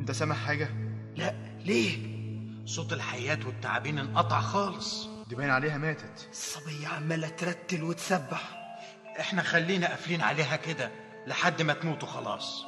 انت سامع حاجة؟ لا ليه صوت الحيات والتعابين انقطع خالص دي باين عليها ماتت الصبية عمالة ترتل وتسبح احنا خلينا قافلين عليها كده لحد ما تموت وخلاص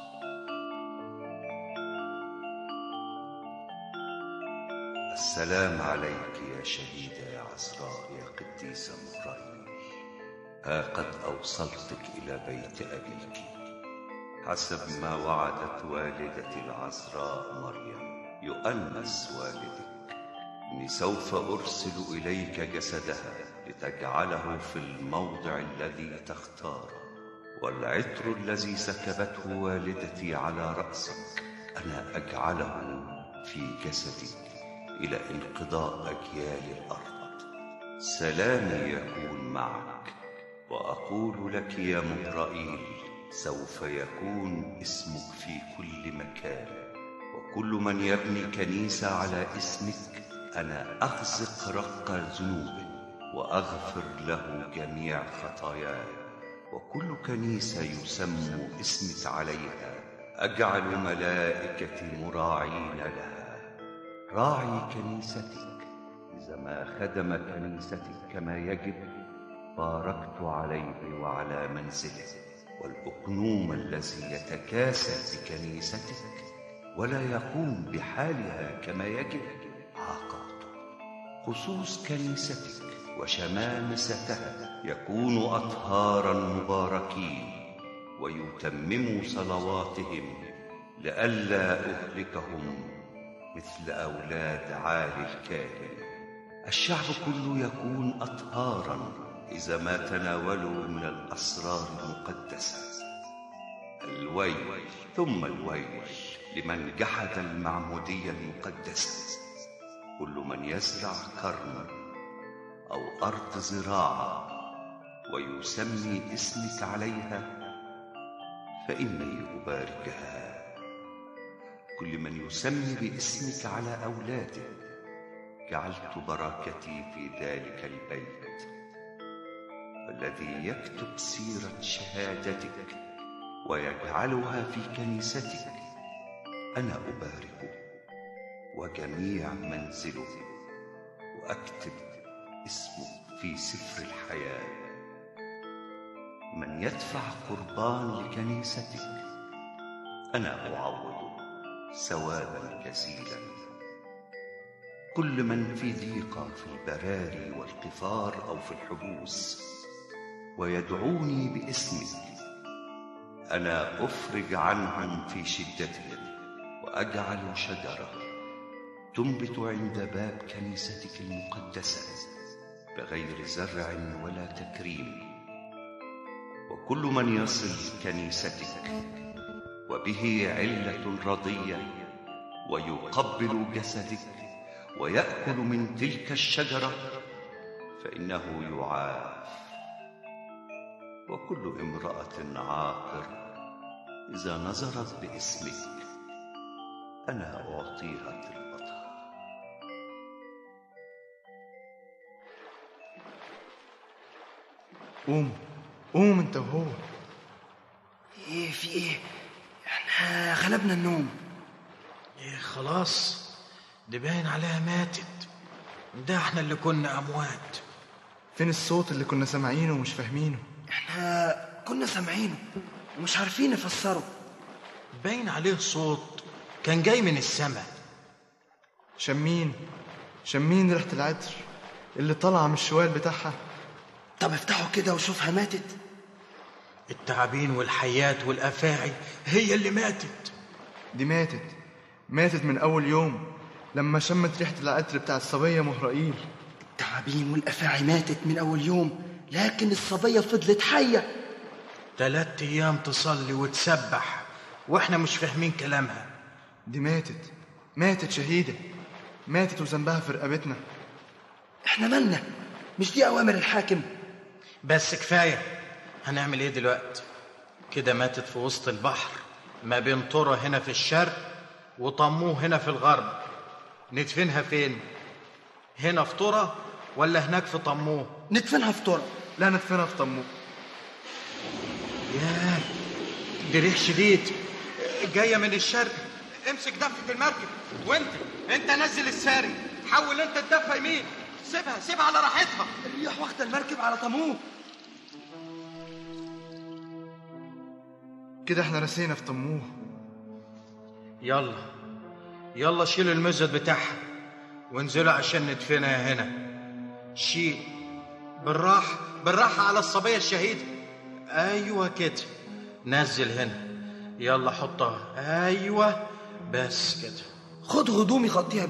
السلام عليك يا شهيدة يا عذراء يا قديسة مهرين ها قد أوصلتك إلى بيت أبيك حسب ما وعدت والدتي العذراء مريم يؤنس والدك إني سوف أرسل إليك جسدها لتجعله في الموضع الذي تختاره والعطر الذي سكبته والدتي على رأسك أنا أجعله في جسدك إلى انقضاء أجيال الأرض سلامي يكون معك وأقول لك يا مهرائيل سوف يكون اسمك في كل مكان وكل من يبني كنيسة على اسمك أنا أغزق رق ذنوبه وأغفر له جميع خطاياه وكل كنيسة يسمى اسمك عليها أجعل ملائكتي مراعين لها راعي كنيستك إذا ما خدم كنيستك كما يجب باركت عليه وعلى منزله والأقنوم الذي يتكاسل بكنيستك ولا يقوم بحالها كما يجب عاقبته خصوص كنيستك وشمامستها يكون أطهارا مباركين ويتمموا صلواتهم لئلا أهلكهم مثل أولاد عالي الكاهن الشعب كله يكون أطهارا إذا ما تناولوا من الأسرار المقدسة الويل ثم الويل لمن جحد المعمودية المقدسة كل من يزرع كرما أو أرض زراعة ويسمي اسمك عليها فإني أباركها كل من يسمي باسمك على أولاده جعلت بركتي في ذلك البيت والذي يكتب سيرة شهادتك ويجعلها في كنيستك أنا أباركه وجميع منزله وأكتب اسمه في سفر الحياة من يدفع قربان لكنيستك أنا أعوضه ثوابا جزيلا كل من في ضيقة في البراري والقفار أو في الحبوس ويدعوني باسمك أنا أفرج عنهم في شدتهم وأجعل شجرة تنبت عند باب كنيستك المقدسة بغير زرع ولا تكريم وكل من يصل كنيستك وبه علة رضية ويقبل جسدك ويأكل من تلك الشجرة فإنه يعاف وكل امرأة عاقر إذا نظرت باسمك أنا أعطيها تربتها قوم قوم انت وهو ايه في ايه احنا غلبنا النوم ايه خلاص دي باين عليها ماتت ده احنا اللي كنا اموات فين الصوت اللي كنا سامعينه ومش فاهمينه احنا كنا سامعينه ومش عارفين نفسره باين عليه صوت كان جاي من السماء شمين شمين ريحة العطر اللي طالعة من الشوال بتاعها طب افتحوا كده وشوفها ماتت التعابين والحيات والافاعي هي اللي ماتت دي ماتت ماتت من أول يوم لما شمت ريحة العطر بتاع الصبية مهرائيل التعابين والافاعي ماتت من اول يوم لكن الصبية فضلت حية تلات ايام تصلي وتسبح واحنا مش فاهمين كلامها دي ماتت ماتت شهيدة ماتت وذنبها في رقبتنا احنا مالنا مش دي اوامر الحاكم بس كفايه هنعمل ايه دلوقتي كده ماتت في وسط البحر ما بين طرة هنا في الشرق وطموه هنا في الغرب ندفنها فين هنا في طرة ولا هناك في طموه ندفنها في ترى لا ندفنها في طمو ياه دي ريح شديد جايه من الشرق امسك دفة المركب وانت انت نزل الساري حول انت الدفة يمين سيبها سيبها على راحتها الريح واخده المركب على طموه كده احنا رسينا في طموه يلا يلا شيل المزد بتاعها وانزلوا عشان ندفنها هنا شيل بالراحة بالراحة على الصبية الشهيدة أيوة كده نزل هنا يلا حطها أيوة بس كده خد هدومي غطيها